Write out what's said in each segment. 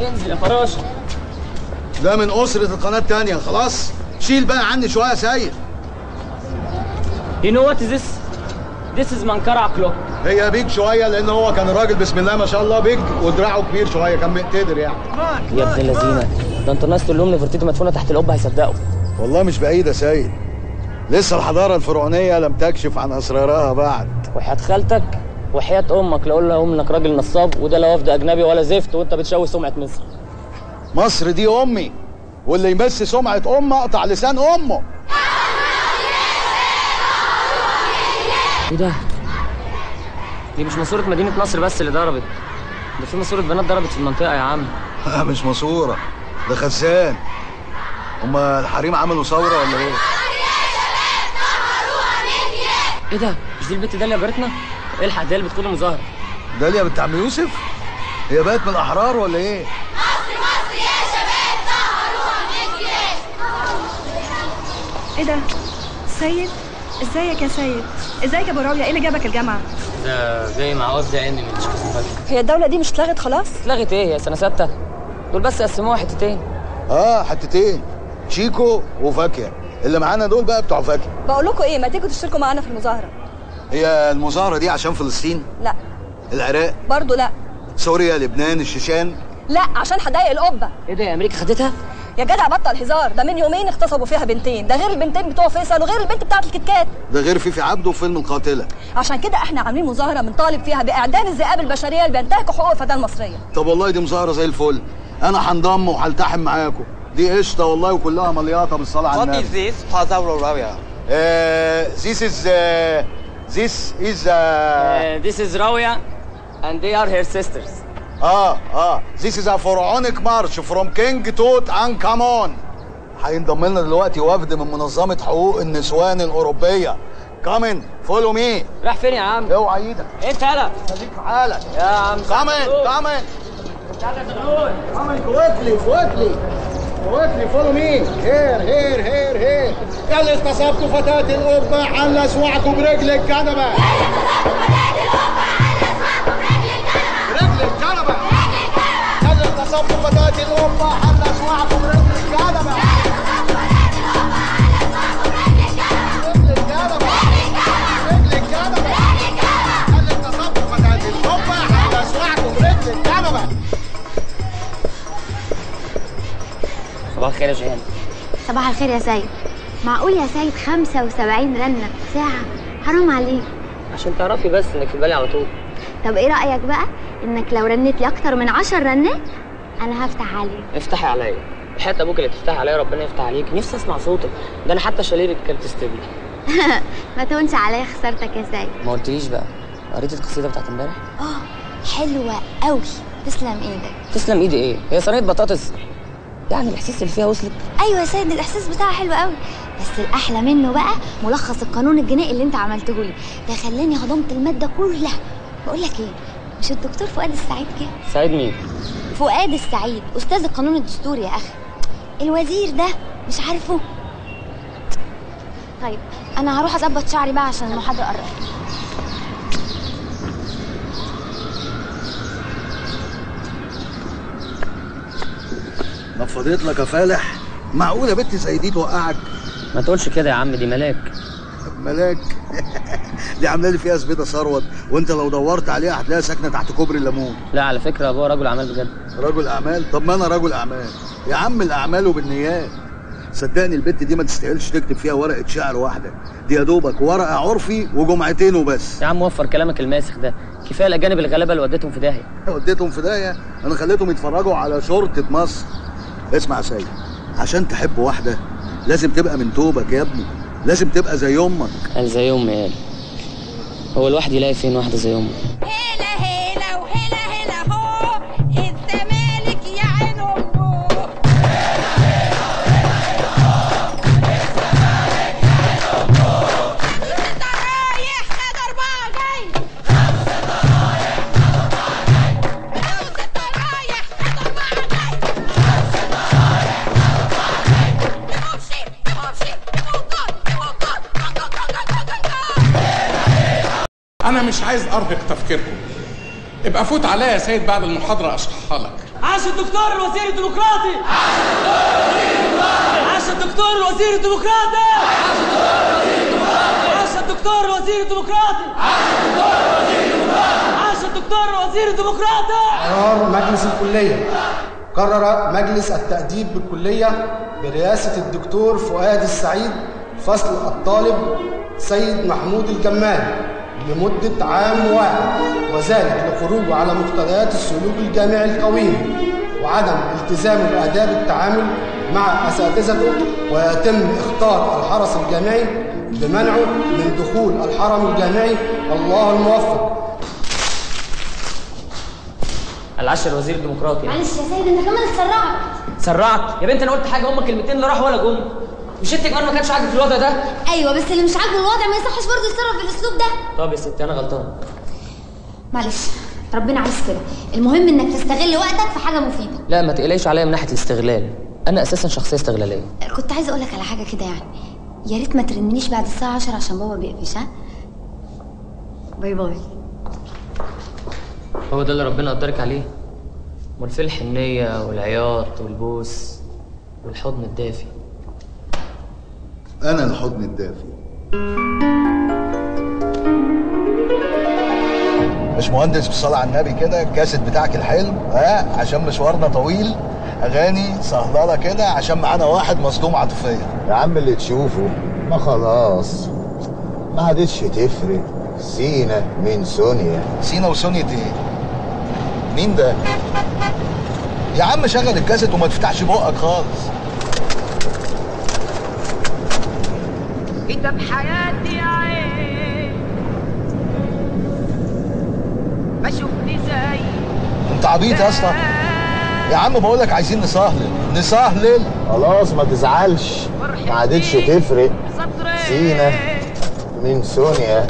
انزل يا فراشه ده من أسرة القناة التانية خلاص شيل بقى عني شوية يا سيد You know what is this? This is منكرع كلوك هي بيج شوية لأن هو كان راجل بسم الله ما شاء الله بيج ودراعه كبير شوية كان مقتدر يعني يا ابن اللذينه ده انتوا الناس تقول لهم نفرتيتي مدفونه تحت القبه هيصدقوا والله مش بعيد يا سيد لسه الحضارة الفرعونية لم تكشف عن أسرارها بعد وحياة خالتك وحياة امك لو لهم انك راجل نصاب وده لا وفد اجنبي ولا زفت وانت بتشوه سمعه مصر مصر دي أمي واللي يمس سمعة أمه أقطع لسان أمه ايه ده؟ دي مش ماسورة مدينة نصر بس اللي ضربت ده في ماسورة بنات ضربت في المنطقة يا عم مش ماسورة ده خزان هما الحريم عملوا ثورة ولا إيه؟ ايه ده؟ مش دي البت داليا جارتنا؟ الحق داليا بتقول المظاهرة داليا بنت عم يوسف هي بقت من الأحرار ولا إيه؟ ايه ده سيد ازيك يا سيد ازيك يا ابو راويه ايه اللي جابك الجامعه ده جاي مع وفد علمي من تشيكوسلوفاكيا هي الدوله دي مش اتلغت خلاص اتلغت ايه يا سنة ستة؟ دول بس قسموها حتتين آه حتتين شيكو وفاكهة اللي معانا دول بقى بتوع فاكهة بقول لكم ايه ما تيجوا تشتركوا معانا في المظاهره هي المظاهرة دي عشان فلسطين لا العراق برضو لا سوريا لبنان الشيشان لا عشان هضايق القبه ايه ده يا امريكا خدتها؟ يا جدع بطل هزار ده من يومين اغتصبوا فيها بنتين ده غير البنتين بتوع فيصل وغير البنت بتاعه الكتكات ده غير فيفي عبده وفيلم القاتلة عشان كده احنا عاملين مظاهره بنطالب فيها باعدام الذئاب البشريه اللي بينتهكوا حقوق الفتاه المصريه طب والله دي مظاهرة زي الفل أنا هنضم وهلتحم معاكم دي قشطة والله وكلها ملياطة بالصلاة على What النبي is this? Plaza Roraria. Uh, this is uh, this is uh, this is راوية and they are her sisters اه اه this is a pharaonic march from King Tut Ankhamon هينضم لنا دلوقتي وفد من منظمة حقوق النسوان الأوروبية كامن فولو مي راح فين يا عم؟ اوعى ايدك انت يلا خليك في حالك يا عم كامن كامن كامن كويكلي كويكلي كويكلي فولو مي هير هير هير هير يلا اغتصبتوا فتاة القبة حل اسوعكم برجل الكنبة برجل الكنبة يلا اغتصبتوا فتاة القبة حل اسوعكم برجل الكنبة رجل الكنبة رجل الكنبة يلا اغتصبتوا فتاة القبة حل اسوعكم برجل الكنبة صباح الخير يا جيهان صباح الخير يا سيد معقول يا سيد 75 رنة في ساعة حرام عليك عشان تعرفي بس انك في بالي على طول طب ايه رأيك بقى انك لو رنيت لي اكتر من 10 رنات انا هفتح عليك افتحي عليا وحياة ابوك اللي تفتحي عليا ربنا يفتح عليك نفسي اسمع صوتك ده انا حتى شاليرك كانت تستبلي ما تهونش عليا خسارتك يا سيد ما قلتليش بقى قريت القصيده بتاعت امبارح اه حلوة قوي تسلم ايدك تسلم ايدي ايه هي صينيه بطاطس يعني الاحساس اللي فيها وصلك ايوه يا سيد الاحساس بتاعها حلو قوي بس الاحلى منه بقى ملخص القانون الجنائي اللي انت عملته لي ده خلاني هضمت الماده كلها بقول لك ايه مش الدكتور فؤاد السعيد كده سعيد مين فؤاد السعيد استاذ القانون الدستوري يا اخي الوزير ده مش عارفه طيب انا هروح اظبط شعري بقى عشان المحاضره قربت نفضت لك يا فالح معقولة بنت زي دي توقعك ما تقولش كده يا عم دي ملاك ملاك دي عامله لي فيها زبيده ثروت وانت لو دورت عليها هتلاقيها ساكنه تحت كوبري الليمون لا على فكره ابوها رجل اعمال بجد رجل اعمال طب ما انا رجل اعمال يا عم الاعمال وبالنيات صدقني البت دي ما تستاهلش تكتب فيها ورقه شعر واحده دي يا دوبك ورقه عرفي وجمعتين وبس يا عم وفر كلامك الماسخ ده كفايه الاجانب الغلابه اللي وديتهم في داهيه وديتهم في داهيه انا خليتهم يتفرجوا على شرطه مصر اسمع يا سيد عشان تحب واحده لازم تبقى من توبك يا ابني لازم تبقى زي امك قال زي امي قال هو الواحد يلاقي فين واحده زي امه هلا هلا وهلا هلا هو الزمالك يا عين امه ستة رايح خد أربعة جاي ستة رايح خد أربعة جاي يمشي يمشي يموت يموت انا مش عايز ارهق تفكيركم ابقى فوت عليا يا سيد بعد المحاضره اشرحها لك عاش الدكتور الوزير الديمقراطي عاش الدكتور الوزير الديمقراطي عاش الدكتور الوزير الديمقراطي عاش الدكتور الوزير الديمقراطي قرار مجلس الكلية قرر مجلس التأديب بالكلية برئاسة الدكتور فؤاد السعيد فصل الطالب سيد محمود الجمال لمدة عام واحد وذلك لخروجه على مقتضيات السلوك الجامعي القويم وعدم التزامه بآداب التعامل مع أساتذته ويتم اختار الحرس الجامعي بمنعه من دخول الحرم الجامعي الله الموفق العاشر الوزير الديمقراطي معلش يا سيد انت كمان اتسرعت سرعت يا بنت انا قلت حاجه هما كلمتين لا راح ولا جم مش انت كمان ما كانش عاجبك الوضع ده ايوه بس اللي مش عاجبه الوضع ما يصحش برضه يتصرف بالاسلوب ده طب يا ستي انا غلطان معلش ربنا عايز كده المهم انك تستغل وقتك في حاجه مفيده لا ما تقلقيش عليا من ناحيه الاستغلال انا اساسا شخصيه استغلاليه كنت عايزه اقول لك على حاجه كده يعني يا ريت ما ترنيش بعد الساعه 10 عشان بابا بيقفش ها باي باي هو ده اللي ربنا قدرك عليه امال فين الحنيه والعياط والبوس والحضن الدافي أنا الحضن الدافي مش مهندس بالصلاة على النبي كده الكاسيت بتاعك الحلو ها عشان مشوارنا طويل أغاني سهلالة كده عشان معانا واحد مصدوم عاطفيا يا عم اللي تشوفه ما خلاص ما عادتش تفرق سينا من سونيا سينا وسونيا ايه؟ مين ده؟ يا عم شغل الكاسيت وما تفتحش بقك خالص انت بحياتي يا عين ما شفتني زي انت عبيط يا اسطى يا عم بقول لك عايزين نسهلل نسهلل خلاص ما تزعلش ما عادتش تفرق سينا من سونيا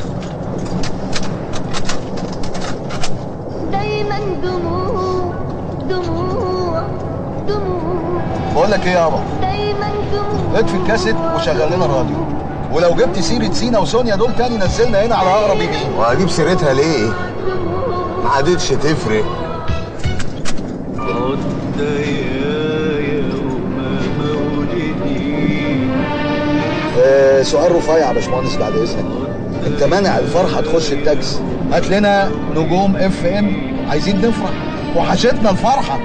دايما دموع دموع دموع بقول لك ايه يابا دايما دموع اطفي الكاسيت وشغل لنا الراديو ولو جبت سيرة سينا وسونيا دول تاني نزلنا هنا على اقرب يمين وهجيب سيرتها ليه ما عادتش تفرق آه سؤال رفيع يا باشمهندس بعد اذنك انت مانع الفرحه تخش التاكسي هات لنا نجوم اف ام عايزين نفرح وحشتنا الفرحه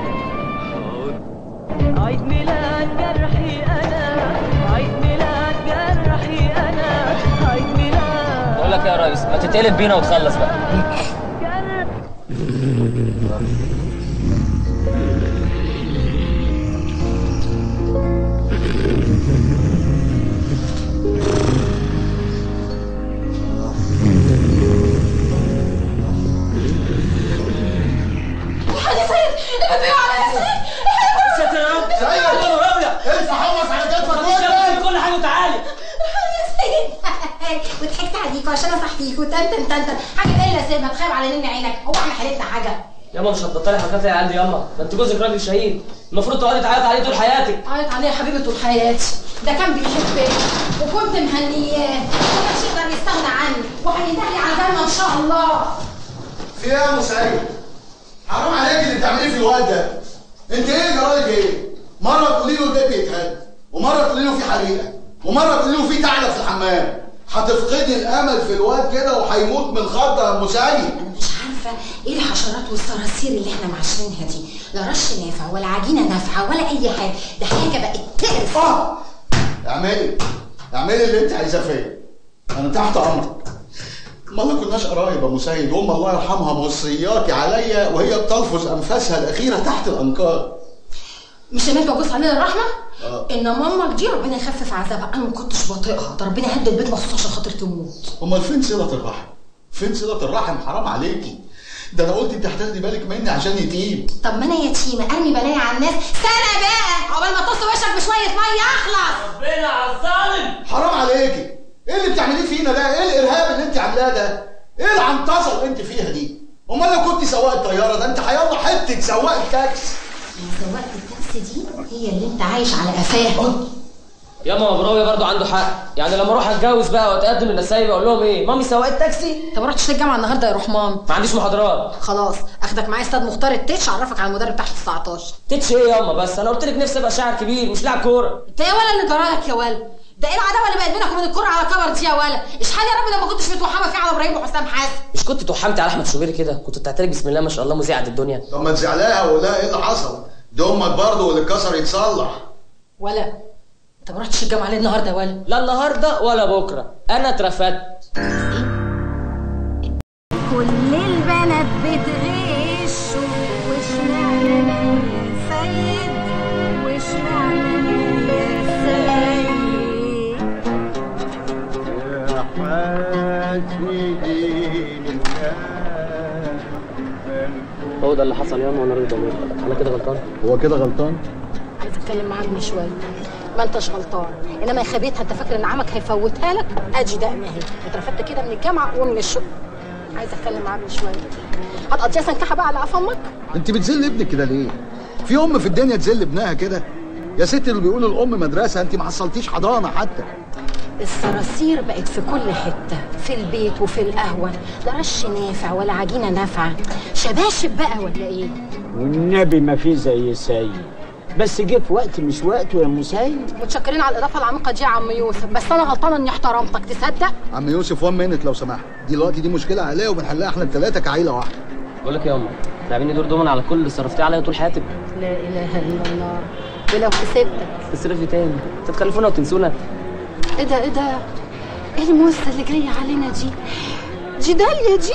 عيد ميلاد جرحي انا عيد ميلاد جرحي انا عيد ميلاد بقول لك يا ريس ما تتقلب بينا وتخلص بقى انت حمص على كتفك وانت كل حاجه وتعالي وضحكت عليك عشان اصحيك وتنتن تنتن حاجه الا سيبها تخيب على نين عينك هو احنا حالتنا حاجه ياما مش هتبطلي حركات العيال دي ياما ده انت جوزك راجل شهيد المفروض تقعدي تعيط عليه طول حياتك عيط عليه يا حبيبي طول حياتي ده كان بيحبك وكنت مهنياه ومش يقدر يستغنى عني وهينتهي على الجنه ان شاء الله في ايه يا ام سعيد؟ حرام عليك اللي بتعمليه في الواد ده انت ايه جرايك ايه؟ مره تقولي له البيت بيتهد ومره تقولي له في حريقه ومره تقولي له في ثعلب في الحمام هتفقدي الامل في الواد كده وهيموت من الخضه يا ام سعيد انا مش عارفه ايه الحشرات والصراصير اللي احنا معاشرينها دي لا رش نافع ولا عجينه نافعه ولا اي حاجه ده حاجه بقت تقرف اه اعملي اعملي اللي انت عايزاه فيا انا تحت امرك ما ما كناش قرايب يا ابو سيد وام الله يرحمها موصياتي عليا وهي بتلفظ انفاسها الاخيره تحت الانقاض مش هناك ببص علينا الرحمه آه. ان مامك دي ربنا يخفف عذابها انا ما كنتش بطيقها ده ربنا هد البيت مخصوص عشان خاطر تموت امال فين صله الرحم فين صله الرحم حرام عليكي ده انا قلت انت هتاخدي بالك مني عشان يتيم طب ما انا يتيمه ارمي بلايا على الناس سنه بقى عقبال ما تصل وشك بشويه ميه اخلص ربنا على الظالم حرام عليكي ايه اللي بتعمليه فينا ده ايه الارهاب اللي انت عاملاه ده ايه العنطزه اللي انت فيها دي امال لو كنت سواق الطياره ده انت هيلا حته سواق التاكسي يا سواقة التاكسي دي هي اللي انت عايش على قفاها ياما ابراويه برضو عنده حق يعني لما اروح اتجوز بقى واتقدم للنسايب اقول لهم ايه مامي سواق التاكسي انت ما رحتش الجامعه النهارده يا رحمان ما عنديش محاضرات خلاص اخدك معايا استاذ مختار التتش اعرفك على المدرب تحت 19 تتش ايه ياما بس انا قلت لك نفسي ابقى شاعر كبير مش لاعب كوره انت يا ولا اللي جرالك يا ولا ده ايه العداوه اللي بقت بينك وبين الكوره على كبر دي يا ولا اشحال يا رب لما كنتش متوحمه فيه على ابراهيم وحسام حسن مش كنت توحمت على احمد شوبيري كده كنت بتعترف بسم الله ما شاء الله مذيع قد الدنيا طب ما تزعلها وقول لها ايه اللي حصل ده امك برضه واللي اتكسر يتصلح ولا انت ما رحتش الجامعه ليه النهارده يا ولا لا النهارده ولا بكره انا اترفدت كل البنات بتغش واشمعنى انا يا سيد واشمعنى انا يا سيد هو ده اللي حصل ياما وانا راضي ضمير انا كده غلطان هو كده غلطان عايز اتكلم معاك من شويه ما انتش غلطان انما يا خبيثها انت فاكر ان عمك هيفوتها لك ادي ده ما هي اترفدت كده من الجامعه ومن الشغل عايز اتكلم معاك من شويه هتقضيها سنكحه بقى على قف امك انت بتذل ابنك كده ليه في ام في الدنيا تذل ابنها كده يا ست اللي بيقولوا الام مدرسه انت ما حصلتيش حضانه حتى الصراصير بقت في كل حته في البيت وفي القهوه لا رش نافع ولا عجينه نافعه شباشب بقى ولا ايه والنبي ما في زي سيد بس جه في وقت مش وقته يا مسيد متشكرين على الاضافه العميقه دي يا عم يوسف بس انا غلطانه اني احترمتك تصدق عم يوسف وان منت لو سمحت دلوقتي دي مشكله عائليه وبنحلها احنا الثلاثه كعيله واحده بقول لك يا ياما لاعبيني دور دومن على كل اللي صرفتيه عليا طول حياتك لا اله الا الله ولو كسبتك تصرفي تاني تتخلفونا وتنسونا ايه ده ايه ده ايه الموسى اللي جايه علينا دي دي داليا دي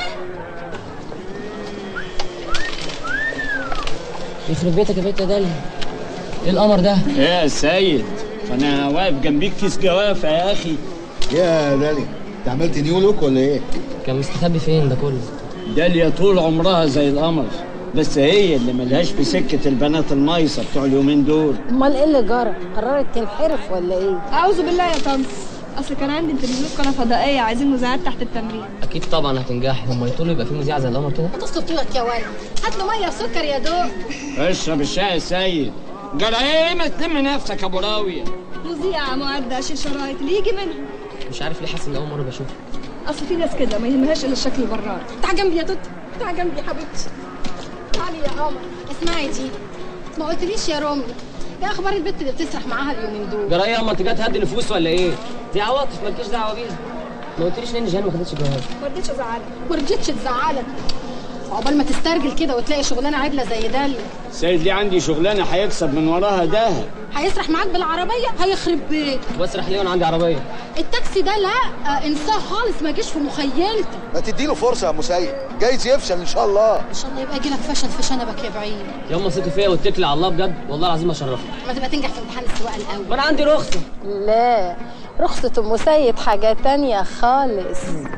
يخرب بيتك يا بنت يا داليا ايه القمر ده ايه يا سيد انا واقف جنبيك كيس جوافه يا اخي يا دالي انت عملت نيو لوك ولا ايه كان مستخبي فين ده كله داليا طول عمرها زي القمر بس هي اللي ملهاش في سكه البنات المايصه بتوع اليومين دول امال ايه اللي جرى قررت تنحرف ولا ايه اعوذ بالله يا طنط اصل كان عندي انترفيو في قناه فضائيه عايزين مذيعات تحت التمرين اكيد طبعا هتنجحي هم يطولوا يبقى في مذيعه زي القمر كده هتصل طولك يا ولد هات له ميه وسكر يا دوب اشرب الشاي يا سيد جرى ايه ما تلم نفسك يا ابو راويه مذيعه معدة شيل شرايط اللي يجي منها مش عارف ليه حاسس ان اول مره بشوفك اصل في ناس كده ما يهمهاش الا الشكل البرار تعال جنبي يا توت تعال جنبي يا حبيبتي تعالي يا قمر اسمعي دي ما قلتليش يا رامي ايه اخبار البت اللي بتسرح معاها اليومين دول جرى ايه يا اما انت جاي تهدي نفوس ولا ايه دي عواطف مالكيش دعوه بيها ما قلتليش ليه ان جيهان ما خدتش جواز ما رضيتش ازعلك ما رضيتش تزعلك عقبال ما تسترجل كده وتلاقي شغلانه عدله زي داليا سيد ليه عندي شغلانه هيكسب من وراها دهب هيسرح معاك بالعربيه هيخرب بيت بسرح ليه وانا عندي عربيه التاكسي ده لا آه، انساه خالص ما جيش في مخيلتك ما تديله فرصه يا مسيد جايز يفشل ان شاء الله ان شاء الله يبقى يجيلك فشل في شنبك يا بعيد يا اما ثقي فيا واتكلي على الله بجد والله العظيم اشرفك ما تبقى تنجح في امتحان السواقه الاول ما انا عندي رخصه لا رخصة ام سيد حاجة تانية خالص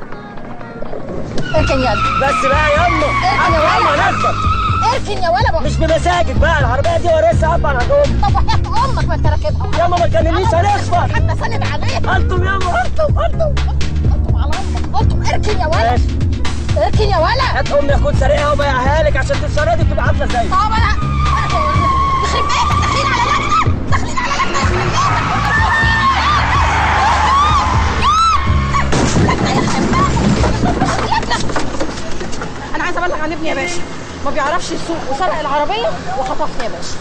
اركن يلا بس بقى يما اركن يا يما ولا نفسك اركن يا ولا مش بمساجد بقى العربيه دي ورثها ابا عن عندهم طب وحياة امك ما انت راكبها يما ما تكلمنيش هنخبط حتى سند عليها انتم يما انتم انتم انتم على امك انتم اركن يا ولا ماشي اركن يا ولا هات امي اخد سريعه وبيعها لك عشان تتشردي تبقى عامله زي طب انا يخرب بيتك داخلين على لجنه داخلين على لجنه يخرب بيتك انا عايزه ابلغ عن ابني يا باشا ما بيعرفش يسوق وسرق العربيه وخطفني يا باشا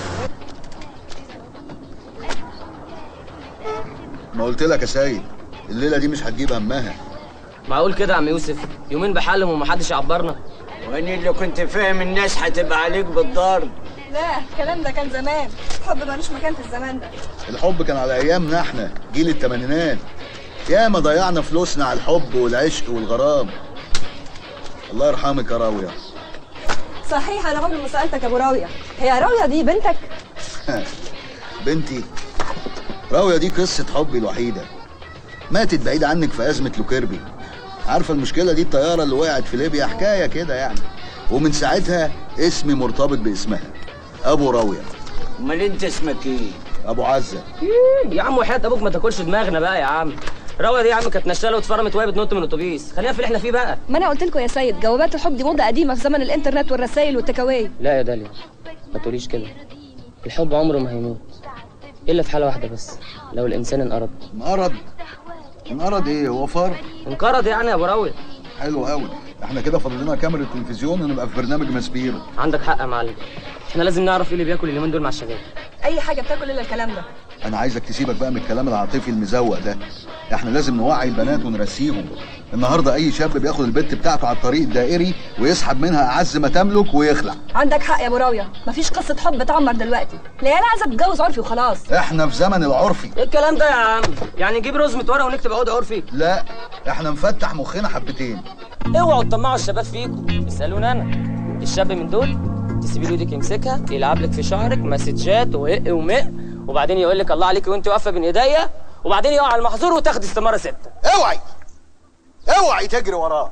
ما قلت لك يا سيد الليله دي مش هتجيب همها معقول كده يا عم يوسف يومين بحلم ومحدش يعبرنا وانا اللي كنت فاهم الناس هتبقى عليك بالضرب لا الكلام ده كان زمان الحب ملوش مكان في الزمان ده الحب كان على ايامنا احنا جيل الثمانينات ياما ضيعنا فلوسنا على الحب والعشق والغرام الله يرحمك يا راويه صحيح انا عمري ما سالتك يا ابو راويه هي راويه دي بنتك بنتي راويه دي قصه حبي الوحيده ماتت بعيد عنك في ازمه لوكيربي عارفه المشكله دي الطياره اللي وقعت في ليبيا حكايه كده يعني ومن ساعتها اسمي مرتبط باسمها ابو راويه امال انت اسمك ايه ابو عزه يا عم وحياة ابوك ما تاكلش دماغنا بقى يا عم راوية دي يا عم كانت نشاله واتفرمت وهي بتنط من الاتوبيس خلينا في اللي احنا فيه بقى ما انا قلت لكم يا سيد جوابات الحب دي موضه قديمه في زمن الانترنت والرسائل والتكاوي لا يا داليا ما تقوليش كده الحب عمره ما هيموت الا في حاله واحده بس لو الانسان انقرض انقرض انقرض ايه هو فار انقرض يعني يا ابو راوي حلو قوي احنا كده فاضل لنا كاميرا تلفزيون ونبقى في برنامج ماسبيرو عندك حق يا معلم احنا لازم نعرف ايه اللي بياكل اليومين دول مع الشباب اي حاجه بتاكل الا الكلام ده انا عايزك تسيبك بقى من الكلام العاطفي المزوق ده احنا لازم نوعي البنات ونرسيهم النهارده اي شاب بياخد البت بتاعته على الطريق الدائري ويسحب منها اعز ما تملك ويخلع عندك حق يا ابو راويه مفيش قصه حب تعمر دلوقتي العيال عايزه تتجوز عرفي وخلاص احنا في زمن العرفي ايه الكلام ده يا عم يعني نجيب رزمه ورقه ونكتب عقد عرفي لا احنا نفتح مخنا حبتين اوعوا تطمعوا الشباب فيكم اسالوني انا الشاب من دول تسيبي له ايدك يمسكها يلعب لك في شعرك مسجات وإق ومق وبعدين يقول لك الله عليك وانت واقفه بين ايديا وبعدين يقع على المحظور وتاخد استماره سته اوعي اوعي تجري وراه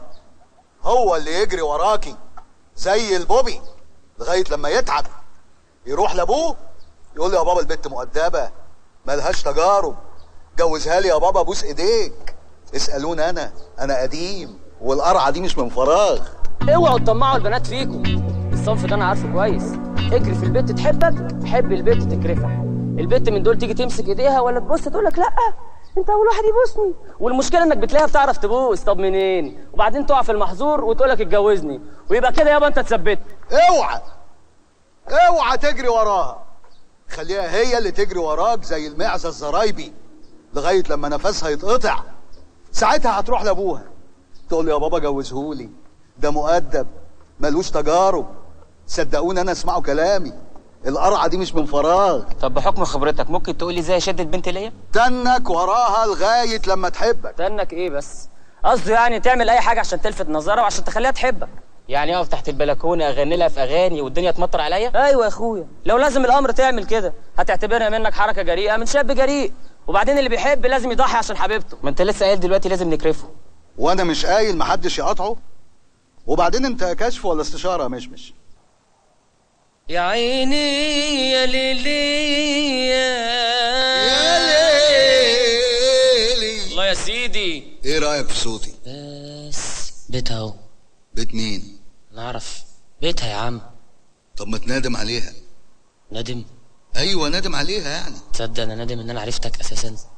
هو اللي يجري وراكي زي البوبي لغايه لما يتعب يروح لابوه يقول له يا بابا البت مؤدبه ملهاش تجارب جوزها لي يا بابا بوس ايديك اسالوني انا انا قديم والقرعه دي مش من فراغ اوعوا تطمعوا البنات فيكم الصنف ده انا عارفه كويس اجري في البيت تحبك حب البيت تكرفك البت من دول تيجي تمسك ايديها ولا تبص تقول لك لا انت اول واحد يبوسني والمشكله انك بتلاقيها بتعرف تبوس طب منين وبعدين تقع في المحظور وتقول لك اتجوزني ويبقى كده يابا انت اتثبت اوعى اوعى تجري وراها خليها هي اللي تجري وراك زي المعزه الزرايبي لغايه لما نفسها يتقطع ساعتها هتروح لابوها تقول له يا بابا جوزهولي ده مؤدب ملوش تجارب صدقوني انا اسمعوا كلامي القرعه دي مش من فراغ طب بحكم خبرتك ممكن تقول لي ازاي شدت بنت ليا تنك وراها لغايه لما تحبك تنك ايه بس قصدي يعني تعمل اي حاجه عشان تلفت نظرها وعشان تخليها تحبك يعني اقف تحت البلكونه اغني لها في اغاني والدنيا تمطر عليا ايوه يا اخويا لو لازم الامر تعمل كده هتعتبرها منك حركه جريئه من شاب جريء وبعدين اللي بيحب لازم يضحي عشان حبيبته ما انت لسه قايل دلوقتي لازم نكرفه وانا مش قايل محدش يقاطعه وبعدين انت كشف ولا استشاره يا مشمش يا عيني يا ليلي يا ليلي الله يا سيدي ايه رايك في صوتي بس بيتها اهو بيت مين نعرف بيتها يا عم طب ما تنادم عليها ندم ايوه نادم عليها يعني تصدق انا نادم ان انا عرفتك اساسا